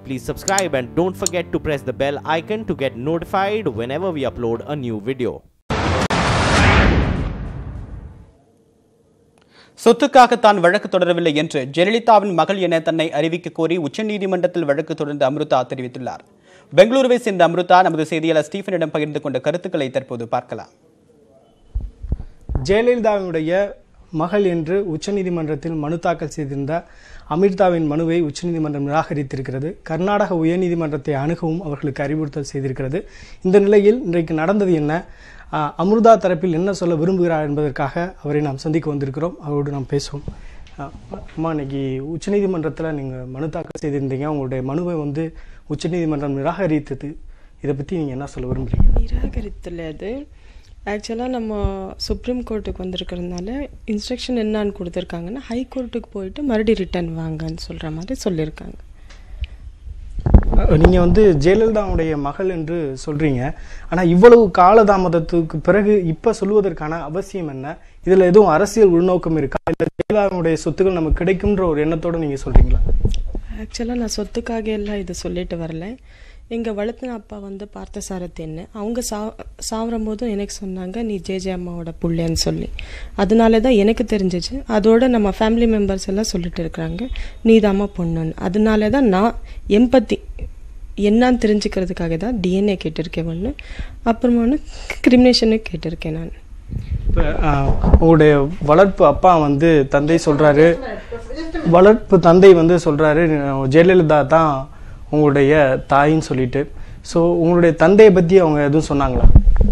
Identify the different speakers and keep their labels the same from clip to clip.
Speaker 1: please subscribe and don't forget to press the bell icon to get notified whenever we upload a new video.
Speaker 2: சொத்துக்காக தான் வழக்கு தொடரவில்லை என்று ஜெயலலிதாவின் மகள் என தன்னை அறிவிக்க கோரி உச்சநீதிமன்றத்தில் வழக்கு தொடர்ந்த அம்ருதா தெரிவித்துள்ளார் பெங்களூருவை சேர்ந்த அம்ருதா நமது செய்தியாளர் ஸ்டீஃபனிடம் பகிர்ந்து கொண்ட கருத்துக்களை தற்போது பார்க்கலாம்
Speaker 3: ஜெயலலிதாவுடைய மகள் என்று உச்சநீதிமன்றத்தில் மனு தாக்கல் செய்திருந்த அமிர்தாவின் மனுவை உச்சநீதிமன்றம் நிராகரித்திருக்கிறது கர்நாடக உயர்நீதிமன்றத்தை அணுகவும் அவர்களுக்கு அறிவுறுத்தல் செய்திருக்கிறது இந்த நிலையில் இன்றைக்கு நடந்தது என்ன ஆஹ், அமிர்தா தரப்பில் என்ன சொல்ல விரும்புகிறார் என்பதற்காக அவரை நாம் சந்திக்க வந்திருக்கிறோம் அவரோடு நாம் பேசுவோம் ஆஹ், அம்மா இன்னைக்கு உச்சநீதிமன்றத்தில் நீங்கள் மனு தாக்கல் செய்திருந்தீங்க உங்களுடைய மனுவை வந்து உச்சநீதிமன்றம் நிராகரித்தது இதை பற்றி நீங்கள் என்ன சொல்ல விரும்புறீங்க
Speaker 4: நிராகரித்துல அது ஆக்சுவலாக நம்ம சுப்ரீம் கோர்ட்டுக்கு வந்திருக்கிறதுனால இன்ஸ்ட்ரக்ஷன் என்னான்னு கொடுத்துருக்காங்கன்னா ஹை கோர்ட்டுக்கு போயிட்டு மறுபடியும் ரிட்டர்ன் வாங்கன்னு சொல்கிற மாதிரி சொல்லியிருக்காங்க
Speaker 3: நீங்க வந்து ஜெயலலிதாவுடைய மகள் என்று சொல்றீங்க ஆனா இவ்வளவு காலதாமதத்துக்கு பிறகு இப்ப சொல்வதற்கான அவசியம் என்ன இதுல எதுவும் அரசியல் உள்நோக்கம் இருக்கா இல்ல ஜெயலலிதாவுடைய சொத்துக்கள் நமக்கு கிடைக்கும்ன்ற ஒரு எண்ணத்தோட நீங்க சொல்றீங்களா
Speaker 4: ஆக்சுவலாக நான் சொத்துக்காக எல்லாம் இதை சொல்லிட்டு வரல எங்கள் வளர்த்தின அப்பா வந்து பார்த்தசாரத்தின்னு அவங்க சா சாவரும் போதும் எனக்கு சொன்னாங்க நீ ஜேஜே அம்மாவோட புள்ளைன்னு சொல்லி அதனால தான் எனக்கு தெரிஞ்சிச்சு அதோட நம்ம ஃபேமிலி மெம்பர்ஸ் எல்லாம் சொல்லிட்டு இருக்கிறாங்க நீ தாம்மா பொண்ணுன்னு அதனால தான் நான் எம்பத்தி என்னன்னு தெரிஞ்சுக்கிறதுக்காக தான் டிஎன்ஏ கேட்டிருக்கேன் ஒன்று அப்புறமா ஒன்று கிரிமினேஷனுக்கு கேட்டிருக்கேன் நான்
Speaker 3: இப்ப ஆஹ், உங்களுடைய வளர்ப்பு அப்பா வந்து தந்தை சொல்றாரு வளர்ப்பு தந்தை வந்து சொல்றாரு ஜெயலலிதா தான் உங்களுடைய தாயின்னு சொல்லிட்டு ஸோ உங்களுடைய தந்தையை பத்தி அவங்க எதுவும் சொன்னாங்களா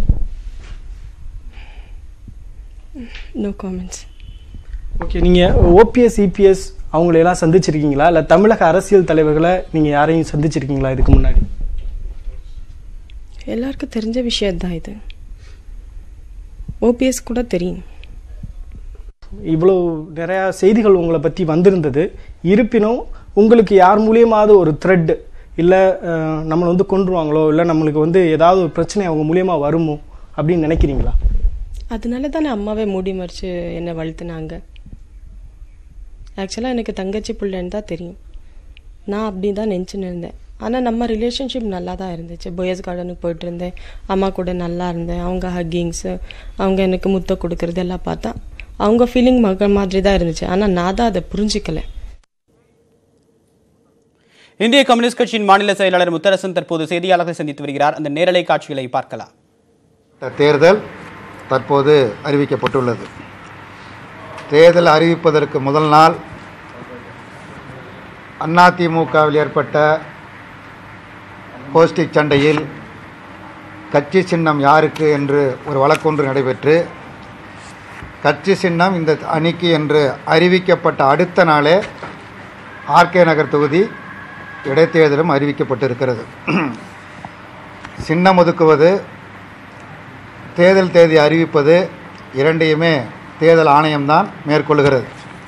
Speaker 4: நோ காமெண்ட்ஸ்
Speaker 3: ஓகே நீங்க ஓபிஎஸ் இபிஎஸ் அவங்களையெல்லாம் சந்திச்சிருக்கீங்களா இல்ல தமிழக அரசியல் தலைவர்களை நீங்க யாரையும் சந்திச்சிருக்கீங்களா இதுக்கு முன்னாடி
Speaker 4: எல்லாருக்கும் தெரிஞ்ச விஷயம் தான் இது ஓபிஎஸ் கூட தெரியும்
Speaker 3: இவ்வளோ நிறையா செய்திகள் உங்களை பற்றி வந்திருந்தது இருப்பினும் உங்களுக்கு யார் மூலியமாவது ஒரு த்ரெட் இல்லை நம்மளை வந்து கொண்டுருவாங்களோ இல்லை நம்மளுக்கு வந்து ஏதாவது ஒரு பிரச்சனை அவங்க மூலியமா வருமோ அப்படின்னு நினைக்கிறீங்களா
Speaker 4: அதனால தானே அம்மாவே மூடி மறைச்சு என்னை வளர்த்துனாங்க ஆக்சுவலாக எனக்கு தங்கச்சி பிள்ளைன்னு தான் தெரியும் நான் அப்படி தான் நினச்சின்னு இருந்தேன் ஆனால் நம்ம ரிலேஷன்ஷிப் நல்லா தான் இருந்துச்சு பாய்ஸ் கார்டனுக்கு போயிட்டு இருந்தேன் அம்மா கூட நல்லா இருந்தேன் அவங்க ஹக்கிங்ஸு அவங்க எனக்கு முத்த கொடுக்கறது எல்லாம் பார்த்தா அவங்க ஃபீலிங் மகள் மாதிரி தான் இருந்துச்சு ஆனால் நான் தான் அதை புரிஞ்சிக்கல
Speaker 2: இந்திய கம்யூனிஸ்ட் கட்சியின் மாநில செயலாளர் முத்தரசன் தற்போது செய்தியாளர்களை சந்தித்து வருகிறார் அந்த நேரலை காட்சிகளை பார்க்கலாம்
Speaker 5: தேர்தல் தற்போது அறிவிக்கப்பட்டுள்ளது தேர்தல் அறிவிப்பதற்கு முதல் நாள் அதிமுகவில் ஏற்பட்ட கோஷ்டிச் சண்டையில் கட்சி சின்னம் யாருக்கு என்று ஒரு வழக்கொன்று நடைபெற்று கட்சி சின்னம் இந்த அணிக்கு என்று அறிவிக்கப்பட்ட அடுத்த நாளே ஆர்கே நகர் தொகுதி இடைத்தேர்தலும் அறிவிக்கப்பட்டிருக்கிறது சின்னம் ஒதுக்குவது தேர்தல் தேதி அறிவிப்பது இரண்டையுமே தேர்தல் ஆணையம்தான் மேற்கொள்கிறது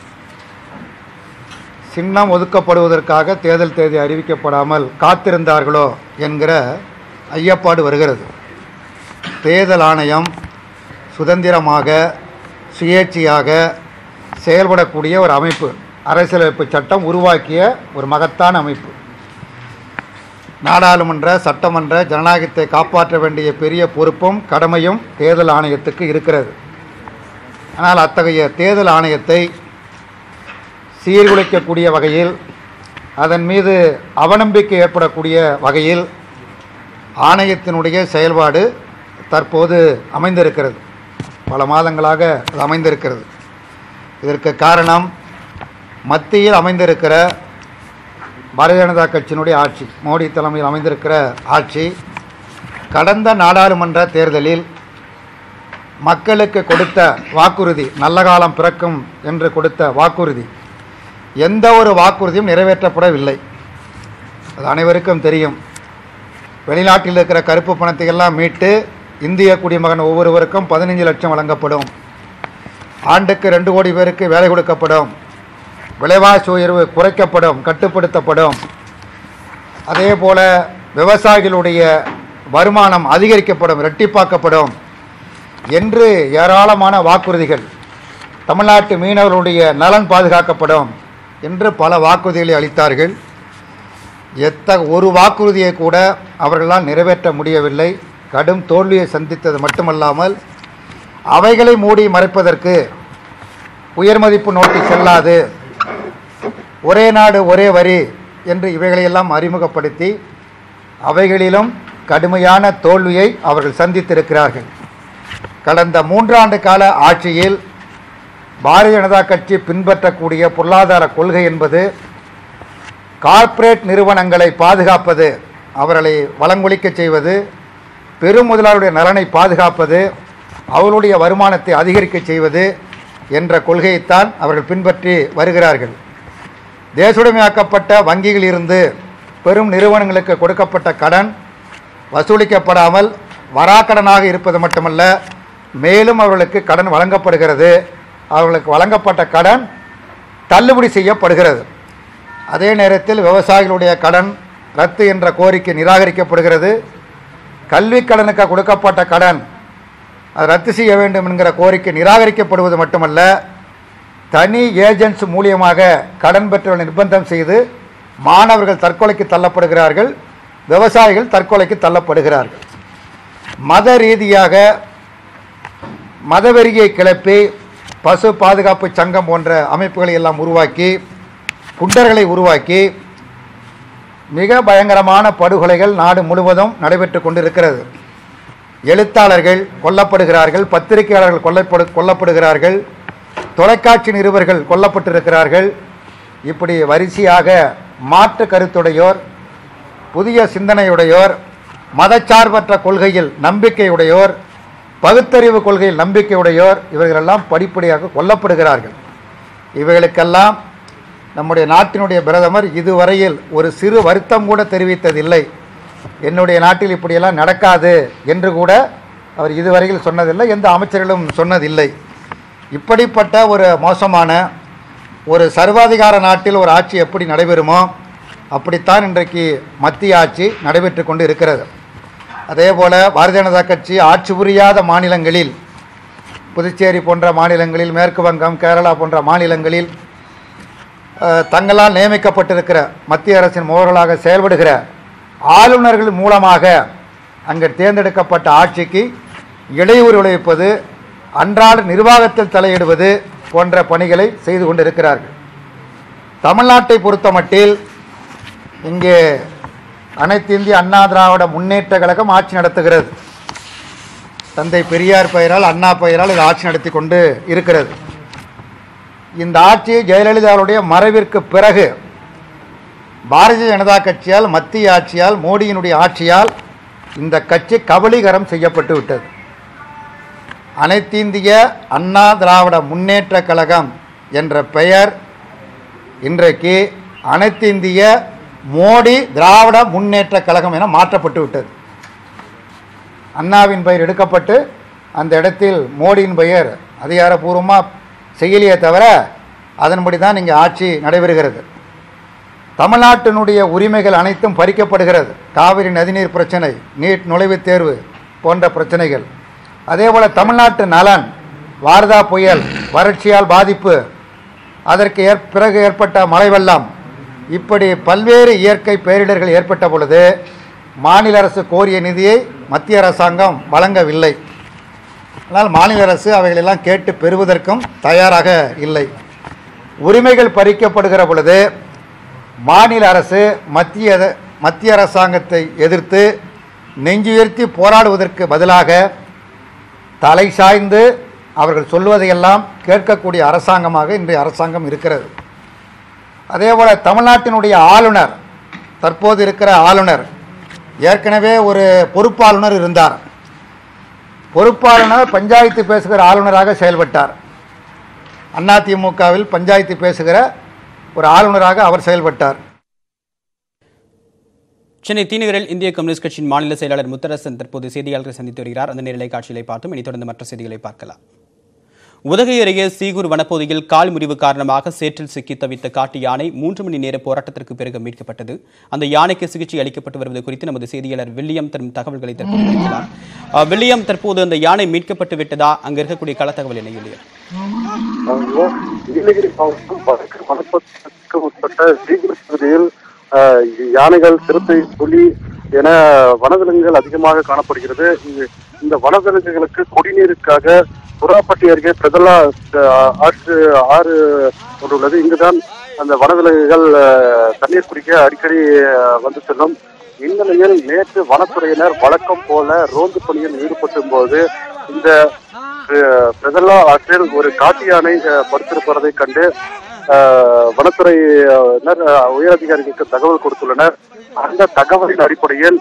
Speaker 5: சின்னம் ஒதுக்கப்படுவதற்காக தேர்தல் தேதி அறிவிக்கப்படாமல் காத்திருந்தார்களோ என்கிற ஐயப்பாடு வருகிறது தேர்தல் ஆணையம் சுதந்திரமாக சுயேட்சையாக செயல்படக்கூடிய ஒரு அமைப்பு அரசியலமைப்பு சட்டம் உருவாக்கிய ஒரு மகத்தான அமைப்பு நாடாளுமன்ற சட்டமன்ற ஜனநாயகத்தை காப்பாற்ற வேண்டிய பெரிய பொறுப்பும் கடமையும் தேர்தல் ஆணையத்துக்கு இருக்கிறது ஆனால் அத்தகைய தேர்தல் ஆணையத்தை சீர்குலைக்கக்கூடிய வகையில் அதன் மீது அவநம்பிக்கை ஏற்படக்கூடிய வகையில் ஆணையத்தினுடைய செயல்பாடு தற்போது அமைந்திருக்கிறது பல மாதங்களாக அது அமைந்திருக்கிறது இதற்கு காரணம் மத்தியில் அமைந்திருக்கிற பாரதிய ஜனதா கட்சியினுடைய ஆட்சி மோடி தலைமையில் அமைந்திருக்கிற ஆட்சி கடந்த நாடாளுமன்ற தேர்தலில் மக்களுக்கு கொடுத்த வாக்குறுதி நல்ல காலம் பிறக்கும் என்று கொடுத்த வாக்குறுதி எந்த ஒரு வாக்குறுதியும் நிறைவேற்றப்படவில்லை அது அனைவருக்கும் தெரியும் வெளிநாட்டில் இருக்கிற கருப்பு பணத்தை எல்லாம் மீட்டு இந்திய குடிமகன் ஒவ்வொருவருக்கும் பதினஞ்சு லட்சம் வழங்கப்படும் ஆண்டுக்கு ரெண்டு கோடி பேருக்கு வேலை கொடுக்கப்படும் விலைவாசி உயர்வு குறைக்கப்படும் கட்டுப்படுத்தப்படும் அதே போல விவசாயிகளுடைய வருமானம் அதிகரிக்கப்படும் இரட்டிப்பாக்கப்படும் என்று ஏராளமான வாக்குறுதிகள் தமிழ்நாட்டு மீனவர்களுடைய நலன் பாதுகாக்கப்படும் என்று பல வாக்குறுதிகளை அளித்தார்கள் எத்த ஒரு வாக்குறுதியை கூட அவர்களால் நிறைவேற்ற முடியவில்லை கடும் தோல்வியை சந்தித்தது மட்டுமல்லாமல் அவைகளை மூடி மறைப்பதற்கு உயர்மதிப்பு நோட்டு செல்லாது ஒரே நாடு ஒரே வரி என்று இவைகளையெல்லாம் அறிமுகப்படுத்தி அவைகளிலும் கடுமையான தோல்வியை அவர்கள் சந்தித்திருக்கிறார்கள் கடந்த மூன்றாண்டு கால ஆட்சியில் பாரதிய ஜனதா கட்சி பின்பற்றக்கூடிய பொருளாதார கொள்கை என்பது கார்ப்பரேட் நிறுவனங்களை பாதுகாப்பது அவர்களை வளங்கொழிக்கச் செய்வது பெரும் முதலாளருடைய நலனை பாதுகாப்பது அவர்களுடைய வருமானத்தை அதிகரிக்கச் செய்வது என்ற கொள்கையைத்தான் அவர்கள் பின்பற்றி வருகிறார்கள் தேசுடைமையாக்கப்பட்ட வங்கிகளிலிருந்து பெரும் நிறுவனங்களுக்கு கொடுக்கப்பட்ட கடன் வசூலிக்கப்படாமல் வராக்கடனாக இருப்பது மட்டுமல்ல மேலும் அவர்களுக்கு கடன் வழங்கப்படுகிறது அவர்களுக்கு வழங்கப்பட்ட கடன் தள்ளுபடி செய்யப்படுகிறது அதே நேரத்தில் விவசாயிகளுடைய கடன் ரத்து என்ற கோரிக்கை நிராகரிக்கப்படுகிறது கல்விக் கடனுக்கு கொடுக்கப்பட்ட கடன் அது ரத்து செய்ய வேண்டும் என்கிற கோரிக்கை நிராகரிக்கப்படுவது மட்டுமல்ல தனி ஏஜென்ட்ஸ் மூலியமாக கடன் பெற்றவர்களை நிர்பந்தம் செய்து மாணவர்கள் தற்கொலைக்கு தள்ளப்படுகிறார்கள் விவசாயிகள் தற்கொலைக்கு தள்ளப்படுகிறார்கள் மத ரீதியாக மதவெறியை கிளப்பி பசு பாதுகாப்பு சங்கம் போன்ற அமைப்புகளை எல்லாம் உருவாக்கி குண்டர்களை உருவாக்கி மிக பயங்கரமான படுகொலைகள் நாடு முழுவதும் நடைபெற்று கொண்டிருக்கிறது எழுத்தாளர்கள் கொல்லப்படுகிறார்கள் பத்திரிகையாளர்கள் கொல்லப்படு கொல்லப்படுகிறார்கள் தொலைக்காட்சி நிருபர்கள் கொல்லப்பட்டிருக்கிறார்கள் இப்படி வரிசையாக மாற்று கருத்துடையோர் புதிய சிந்தனையுடையோர் மதச்சார்பற்ற கொள்கையில் நம்பிக்கையுடையோர் பகுத்தறிவு கொள்கையில் நம்பிக்கையுடையோர் இவர்களெல்லாம் படிப்படியாக கொல்லப்படுகிறார்கள் இவைகளுக்கெல்லாம் நம்முடைய நாட்டினுடைய பிரதமர் இதுவரையில் ஒரு சிறு வருத்தம் கூட தெரிவித்ததில்லை என்னுடைய நாட்டில் இப்படியெல்லாம் நடக்காது என்று கூட அவர் இதுவரையில் சொன்னதில்லை எந்த அமைச்சர்களும் சொன்னதில்லை இப்படிப்பட்ட ஒரு மோசமான ஒரு சர்வாதிகார நாட்டில் ஒரு ஆட்சி எப்படி நடைபெறுமோ அப்படித்தான் இன்றைக்கு மத்திய ஆட்சி நடைபெற்று கொண்டு இருக்கிறது அதே போல் பாரதிய ஜனதா கட்சி ஆட்சி புரியாத மாநிலங்களில் புதுச்சேரி போன்ற மாநிலங்களில் மேற்கு வங்கம் கேரளா போன்ற மாநிலங்களில் அஹ், தங்களால் நியமிக்கப்பட்டிருக்கிற மத்திய அரசின் முகவர்களாக செயல்படுகிற ஆளுநர்கள் மூலமாக அங்கே தேர்ந்தெடுக்கப்பட்ட ஆட்சிக்கு இடையூறு விளைவிப்பது அன்றாட நிர்வாகத்தில் தலையிடுவது போன்ற பணிகளை செய்து கொண்டிருக்கிறார்கள் தமிழ்நாட்டை பொறுத்தமட்டில் இங்கே அனைத்து இந்திய அண்ணா திராவிட முன்னேற்ற கழகம் ஆட்சி நடத்துகிறது தந்தை பெரியார் பெயரால் அண்ணா பெயரால் இது ஆட்சி நடத்தி கொண்டு இருக்கிறது இந்த ஆட்சி ஜெயலலிதாவுடைய மறைவிற்கு பிறகு பாரதிய ஜனதா கட்சியால் மத்திய ஆட்சியால் மோடியினுடைய ஆட்சியால் இந்த கட்சி கபலீகரம் செய்யப்பட்டு விட்டது அனைத்திந்திய அண்ணா திராவிட முன்னேற்ற கழகம் என்ற பெயர் இன்றைக்கு அனைத்திந்திய மோடி திராவிட முன்னேற்ற கழகம் என மாற்றப்பட்டு விட்டது அண்ணாவின் பெயர் எடுக்கப்பட்டு அந்த இடத்தில் மோடியின் பெயர் அதிகாரப்பூர்வமாக செய்யலையே தவிர அதன்படி தான் இங்கே ஆட்சி நடைபெறுகிறது தமிழ்நாட்டினுடைய உரிமைகள் அனைத்தும் பறிக்கப்படுகிறது காவிரி நதிநீர் பிரச்சனை நீட் நுழைவுத் தேர்வு போன்ற பிரச்சனைகள் அதேபோல் தமிழ்நாட்டு நலன் வாரதா புயல் வறட்சியால் பாதிப்பு அதற்கு ஏற் பிறகு ஏற்பட்ட மழை வெள்ளம் இப்படி பல்வேறு இயற்கை பேரிடர்கள் ஏற்பட்ட பொழுது மாநில அரசு கோரிய நிதியை மத்திய அரசாங்கம் வழங்கவில்லை ஆனால் மாநில அரசு அவைகளெல்லாம் கேட்டு பெறுவதற்கும் தயாராக இல்லை உரிமைகள் பறிக்கப்படுகிற பொழுது மாநில அரசு மத்திய மத்திய அரசாங்கத்தை எதிர்த்து நெஞ்சுயர்த்தி போராடுவதற்கு பதிலாக தலை சாய்ந்து அவர்கள் சொல்வதையெல்லாம் கேட்கக்கூடிய அரசாங்கமாக இன்றைய அரசாங்கம் இருக்கிறது அதேபோல் தமிழ்நாட்டினுடைய ஆளுநர் தற்போது இருக்கிற ஆளுநர் ஏற்கனவே ஒரு பொறுப்பாளுநர் இருந்தார் பொறுப்பாளுநர் பஞ்சாயத்து பேசுகிற ஆளுநராக செயல்பட்டார் அதிமுகவில் பஞ்சாயத்து பேசுகிற ஒரு ஆளுநராக அவர் செயல்பட்டார்
Speaker 2: சென்னை தீநகரில் இந்திய கம்யூனிஸ்ட் கட்சியின் மாநில செயலாளர் முத்தரசன் தற்போது செய்தியாளர்களை சந்தித்து வருகிறார் அந்த நேரலை காட்சிகளை பார்த்தும் இனி தொடர்ந்து மற்ற செய்திகளை பார்க்கலாம் உதகை அருகே சீகூர் வனப்பகுதியில் கால் முறிவு காரணமாக சேற்றில் சிக்கி தவித்த காட்டு யானை மூன்று மணி நேர போராட்டத்திற்கு பிறகு மீட்கப்பட்டது அந்த யானைக்கு சிகிச்சை அளிக்கப்பட்டு வருவது குறித்து நமது செய்தியாளர் வில்லியம் தரும் தகவல்களை தற்போது கேட்கலாம் அஹ், வில்லியம் தற்போது அந்த யானை மீட்கப்பட்டு விட்டதா அங்க இருக்கக்கூடிய கள தகவல் என்ன வில்லியம்
Speaker 6: நீலகிரி மாவட்டம் வடக்கு வனப்பகுதிக்கு உட்பட்ட சீக்கிரம் பகுதியில் அஹ், யானைகள் சிறுத்தை புலி என வனவிலங்குகள் அதிகமாக காணப்படுகிறது இது- இந்த வனவிலங்குகளுக்கு குடிநீருக்காக புறாப்பட்டி அருகே பிரதலா அஹ், ஆற்று ஆறு ஒன்று உள்ளது இங்குதான் அந்த வனவிலங்குகள் அஹ், தண்ணீர் குடிக்க அடிக்கடி அஹ், வந்து செல்லும் இந்நிலையில் நேற்று வனத்துறையினர் வழக்கம் போல ரோந்து பணியில் ஈடுபட்டும் போது இந்த அஹ், பிரதலா ஆற்றில் ஒரு காட்டு யானை அஹ், படுத்திருப்பதை கண்டு அஹ், வனத்துறையினர் அஹ், உயரதிகாரிகளுக்கு தகவல் கொடுத்துள்ளனர் அந்த தகவலின் அடிப்படையில்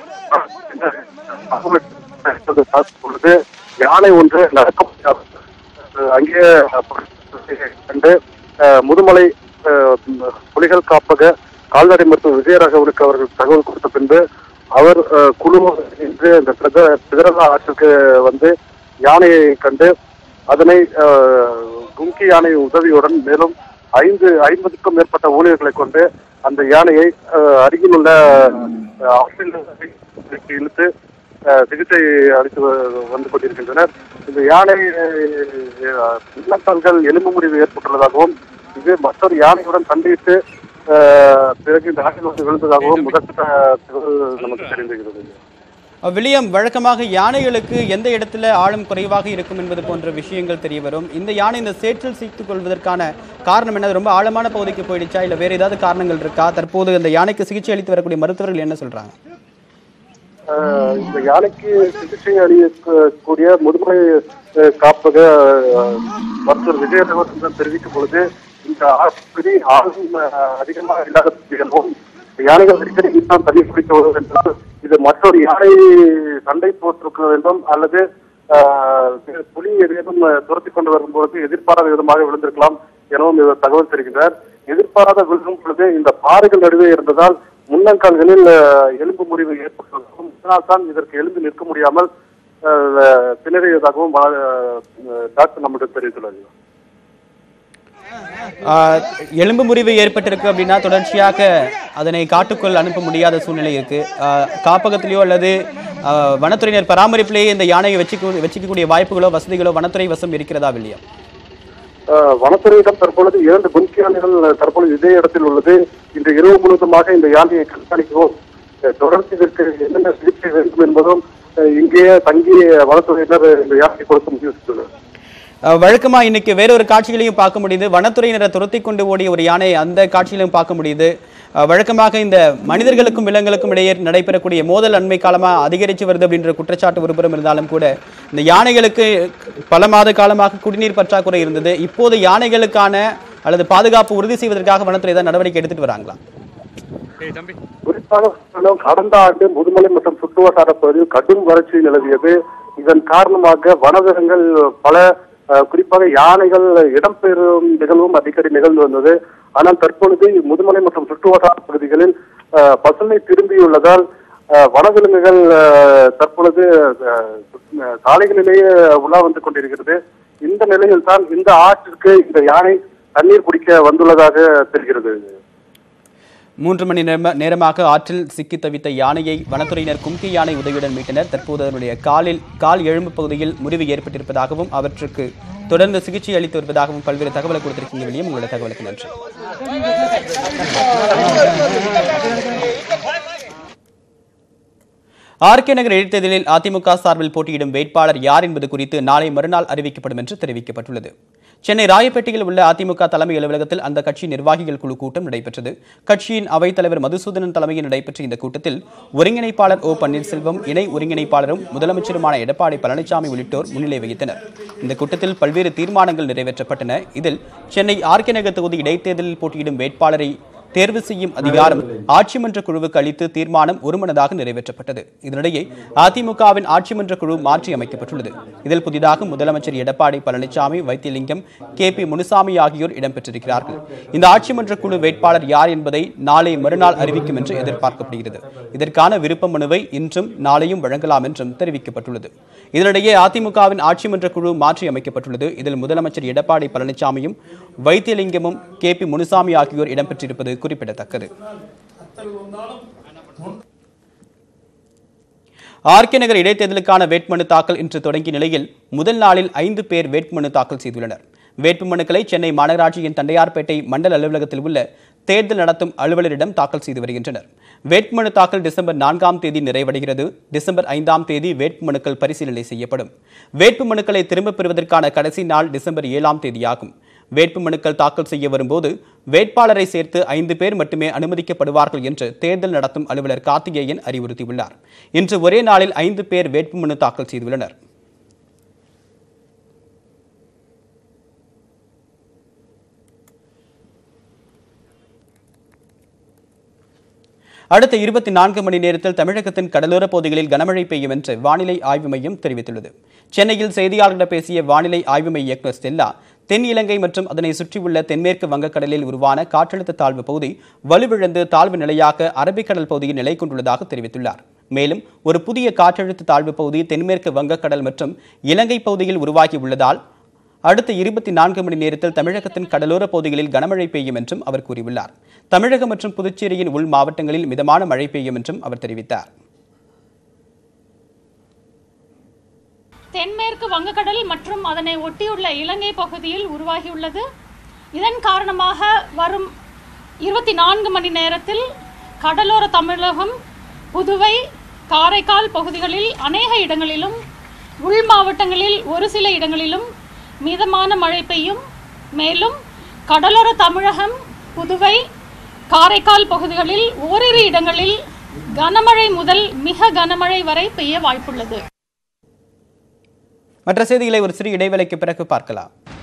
Speaker 6: பொழுது யானை ஒன்று நடக்க முடியாது அஹ், அங்கே கண்டு அஹ், முதுமலை அஹ், புலிகள் காப்பக கால்நடை மருத்துவ விஜயராகவனுக்கு அவர்கள் தகவல் கொடுத்த பின்பு அவர் அஹ், குழு இன்று இந்த பிரத- பிரதரலா ஆற்றுக்கு வந்து யானையை கண்டு அதனை அஹ், கும்கி யானை உதவியுடன் மேலும் ஐந்து ஐம்பதுக்கும் மேற்பட்ட ஊழியர்களை கொண்டு அந்த யானையை அஹ், அருகில் உள்ள அஹ், ஆற்றில் இழுத்து அஹ், சிகிச்சை அளித்து வ- வந்து கொண்டிருக்கின்றனர் இந்த யானை அஹ், உள்ளங்கால்கள் எலும்பு முறிவு ஏற்பட்டுள்ளதாகவும் இது மற்றொரு யானையுடன் சண்டையிட்டு அஹ், பிறகு இந்த ஆற்றில் வந்து விழுந்ததாகவும் முதற்கட்ட தகவல் நமக்கு தெரிந்திருக்கிறது
Speaker 2: அஹ் வில்லியம் வழக்கமாக யானைகளுக்கு எந்த இடத்துல ஆழம் குறைவாக இருக்கும் என்பது போன்ற விஷயங்கள் தெரிய வரும் இந்த யானை இந்த சேற்றில் சிக்கிக் கொள்வதற்கான காரணம் என்ன அது ரொம்ப ஆழமான பகுதிக்கு போயிடுச்சா இல்ல வேற ஏதாவது காரணங்கள் இருக்கா தற்போது இந்த யானைக்கு சிகிச்சை அளித்து வரக்கூடிய மருத்துவர்கள் என்ன சொல்றாங்க
Speaker 6: ஆஹ் இந்த யானைக்கு சிகிச்சை அளிக்கக்கூடிய முதுமலை அஹ், காப்பக அஹ், மருத்துவர் விஜயரகவன் தெரிவிக்கும் பொழுது இந்த ஆஸ்பத்திரி ஆளும் அஹ், அதிகமாக இல்லாத பகுதிகளும் யானைகள் அடிக்கடி தான் தண்ணி குடிக்க வரும் என்றால் இது மற்றொரு யானை சண்டை போட்டிருக்க வேண்டும் அல்லது ஆஹ், புலி ஏதேனும் துரத்தி கொண்டு வரும்போது எதிர்பாராத விதமாக விழுந்திருக்கலாம் எனவும் இவர் தகவல் தெரிவிக்கிறார் எதிர்பாராத விழுகும் பொழுது இந்த பாறைகள் நடுவே இருந்ததால் முன்னங்கால்களில் அஹ், எலும்பு முறிவு ஏற்பட்டதாகவும் இதனால் தான் இதற்கு எழுந்து நிற்க முடியாமல் அஹ், திணறியதாகவும் வ- அஹ், டாக்டர் நம்மிடம் தெரிவித்துள்ளார்
Speaker 2: ஆஹ் எலும்பு முறிவு ஏற்பட்டிருக்கு அப்படின்னா தொடர்ச்சியாக அதனை காட்டுக்குள் அனுப்ப முடியாத சூழ்நிலை இருக்கு ஆஹ் காப்பகத்திலேயோ அல்லது ஆஹ் வனத்துறையினர் பராமரிப்பிலேயே இந்த யானையை வச்சுக்க வச்சுக்கக்கூடிய வாய்ப்புகளோ வசதிகளோ வனத்துறை வசம் இருக்கிறதா வில்லியம்
Speaker 6: அஹ், வனத்துறையிடம் தற்பொழுது இரண்டு கும்கி யானைகள் தற்பொழுது இதே இடத்தில் உள்ளது இன்று இரவு முழுவதுமாக இந்த யானையை கண்காணிக்கவும் அஹ், தொடர்ந்து இதற்கு என்னென்ன சிகிச்சை வேண்டும் என்பதும் அஹ், இங்கேயே தங்கி வனத்துறையினர் இந்த யானையை கொடுக்க முடிவு செய்துள்ளனர்
Speaker 2: ஆஹ் வழக்கமா இன்னைக்கு வேறொரு காட்சிகளையும் பார்க்க முடியுது வனத்துறையினரை துரத்தி கொண்டு ஓடிய ஒரு யானை அந்த காட்சிகளையும் பார்க்க முடியுது ஆஹ் வழக்கமாக இந்த மனிதர்களுக்கும் விலங்குகளுக்கும் இடையே நடைபெறக்கூடிய மோதல் அண்மை காலமா அதிகரித்து வருது அப்படின்ற குற்றச்சாட்டு ஒருபுறம் இருந்தாலும் கூட இந்த யானைகளுக்கு பல மாத காலமாக குடிநீர் பற்றாக்குறை இருந்தது இப்போது யானைகளுக்கான அல்லது பாதுகாப்பு உறுதி செய்வதற்காக வனத்துறை ஏதாவது நடவடிக்கை எடுத்துட்டு வராங்களா
Speaker 6: குறிப்பாக சொல்லணும், கடந்த ஆண்டு முதுமலை மற்றும் சுற்றுவட்டார பகுதியில் கடும் வறட்சி நிலவியது இதன் காரணமாக வனவிலங்குகள் பல அஹ், குறிப்பாக யானைகள் இடம்பெறும் நிகழ்வும் அடிக்கடி நிகழ்ந்து வந்தது ஆனால் தற்பொழுது முதுமலை மற்றும் சுற்றுவட்டார பகுதிகளில் அஹ், பசுமை திரும்பியுள்ளதால் அஹ், வனவிலங்குகள் அஹ், தற்பொழுது அஹ், சாலைகளிலேயே உலா வந்து கொண்டிருக்கிறது இந்த நிலையில் தான் இந்த ஆற்றிற்கு இந்த யானை தண்ணீர் குடிக்க வந்துள்ளதாக தெரிகிறது
Speaker 2: மூன்று மணி நேரம- நேரமாக ஆற்றில் சிக்கி தவித்த யானையை வனத்துறையினர் கும்கி யானை உதவியுடன் மீட்டனர் தற்போது அதனுடைய காலில் கால் எலும்பு பகுதியில் முறிவு ஏற்பட்டிருப்பதாகவும் அவற்றுக்கு தொடர்ந்து சிகிச்சை அளித்து வருவதாகவும் பல்வேறு தகவலை கொடுத்திருக்கீங்க வெளியும் உங்களுடைய தகவலுக்கு நன்றி ஆர்கே நகர் இடைத்தேர்தலில் அதிமுக சார்பில் போட்டியிடும் வேட்பாளர் யார் என்பது குறித்து நாளை மறுநாள் அறிவிக்கப்படும் என்று தெரிவிக்கப்பட்டுள்ளது சென்னை ராயப்பேட்டையில் உள்ள அதிமுக தலைமை அலுவலகத்தில் அந்த கட்சி நிர்வாகிகள் குழு கூட்டம் நடைபெற்றது கட்சியின் அவைத்தலைவர் மதுசூதனன் தலைமையில் நடைபெற்ற இந்த கூட்டத்தில் ஒருங்கிணைப்பாளர் ஓ பன்னீர்செல்வம் இணை ஒருங்கிணைப்பாளரும் முதலமைச்சருமான எடப்பாடி பழனிசாமி உள்ளிட்டோர் முன்னிலை வகித்தனர் இந்த கூட்டத்தில் பல்வேறு தீர்மானங்கள் நிறைவேற்றப்பட்டன இதில் சென்னை ஆர்கே நகர் தொகுதி இடைத்தேர்தலில் போட்டியிடும் வேட்பாளரை தேர்வு செய்யும் அதிகாரம் ஆட்சி மன்ற குழுவுக்கு அளித்து தீர்மானம் ஒருமனதாக நிறைவேற்றப்பட்டது இதனிடையே அதிமுகவின் ஆட்சி மன்ற குழு மாற்றி அமைக்கப்பட்டுள்ளது இதில் புதிதாக முதலமைச்சர் எடப்பாடி பழனிசாமி வைத்தியலிங்கம் கே பி முனுசாமி ஆகியோர் இடம்பெற்றிருக்கிறார்கள் இந்த ஆட்சி மன்ற குழு வேட்பாளர் யார் என்பதை நாளை மறுநாள் அறிவிக்கும் என்று எதிர்பார்க்கப்படுகிறது இதற்கான விருப்ப மனுவை இன்றும் நாளையும் வழங்கலாம் என்றும் தெரிவிக்கப்பட்டுள்ளது இதனிடையே அதிமுகவின் ஆட்சி மன்ற குழு மாற்றி அமைக்கப்பட்டுள்ளது இதில் முதலமைச்சர் எடப்பாடி பழனிசாமியும் வைத்தியலிங்கமும் கே பி முனுசாமி ஆகியோர் இடம்பெற்றிருப்பது குறிப்பிடத்தக்கது ஆர்கே நகர் இடைத்தேர்தலுக்கான வேட்புமனு தாக்கல் இன்று தொடங்கிய நிலையில் முதல் நாளில் ஐந்து பேர் வேட்புமனு தாக்கல் செய்துள்ளனர் வேட்புமனுக்களை சென்னை மாநகராட்சியின் தண்டையார்பேட்டை மண்டல அலுவலகத்தில் உள்ள தேர்தல் நடத்தும் அலுவலரிடம் தாக்கல் செய்து வருகின்றனர் வேட்புமனு தாக்கல் டிசம்பர் நான்காம் தேதி நிறைவடைகிறது டிசம்பர் ஐந்தாம் தேதி வேட்புமனுக்கள் பரிசீலனை செய்யப்படும் வேட்புமனுக்களை திரும்பப் பெறுவதற்கான கடைசி நாள் டிசம்பர் ஏழாம் தேதியாகும் வேட்புமனுக்கள் தாக்கல் செய்ய வரும்போது வேட்பாளரை சேர்த்து ஐந்து பேர் மட்டுமே அனுமதிக்கப்படுவார்கள் என்று தேர்தல் நடத்தும் அலுவலர் கார்த்திகேயன் அறிவுறுத்தியுள்ளார் இன்று ஒரே நாளில் ஐந்து பேர் வேட்புமனு தாக்கல் செய்துள்ளனர் அடுத்த இருபத்தி நான்கு மணி நேரத்தில் தமிழகத்தின் கடலோர பகுதிகளில் கனமழை பெய்யும் என்று வானிலை ஆய்வு மையம் தெரிவித்துள்ளது சென்னையில் செய்தியாளர்களிடம் பேசிய வானிலை ஆய்வு மைய இயக்குநர் ஸ்டெல்லா தென் இலங்கை மற்றும் அதனை சுற்றியுள்ள தென்மேற்கு வங்கக்கடலில் உருவான காற்றழுத்த தாழ்வு பகுதி வலுவிழந்து தாழ்வு நிலையாக அரபிக்கடல் பகுதியில் நிலை கொண்டுள்ளதாக தெரிவித்துள்ளார் மேலும் ஒரு புதிய காற்றழுத்த தாழ்வு பகுதி தென்மேற்கு வங்கக்கடல் மற்றும் இலங்கை பகுதியில் உருவாகியுள்ளதால் அடுத்த இருபத்தி நான்கு மணி நேரத்தில் தமிழகத்தின் கடலோர பகுதிகளில் கனமழை பெய்யும் என்றும் அவர் கூறியுள்ளார் தமிழகம் மற்றும் புதுச்சேரியின் உள் மாவட்டங்களில் மிதமான மழை பெய்யும் என்றும் அவர் தெரிவித்தார்
Speaker 7: தென்மேற்கு வங்கக்கடல் மற்றும் அதனை ஒட்டியுள்ள இலங்கை பகுதியில் உருவாகியுள்ளது இதன் காரணமாக வரும் இருபத்தி நான்கு மணி நேரத்தில் கடலோர தமிழகம் புதுவை காரைக்கால் பகுதிகளில் அநேக இடங்களிலும் உள் மாவட்டங்களில் ஒரு சில இடங்களிலும் மிதமான மழை பெய்யும் மேலும் கடலோர தமிழகம் புதுவை காரைக்கால் பகுதிகளில் ஓரிரு இடங்களில் கனமழை முதல் மிக கனமழை வரை பெய்ய வாய்ப்புள்ளது
Speaker 2: மற்ற செய்திகளை ஒரு சிறு இடைவேளைக்கு பிறகு பார்க்கலாம்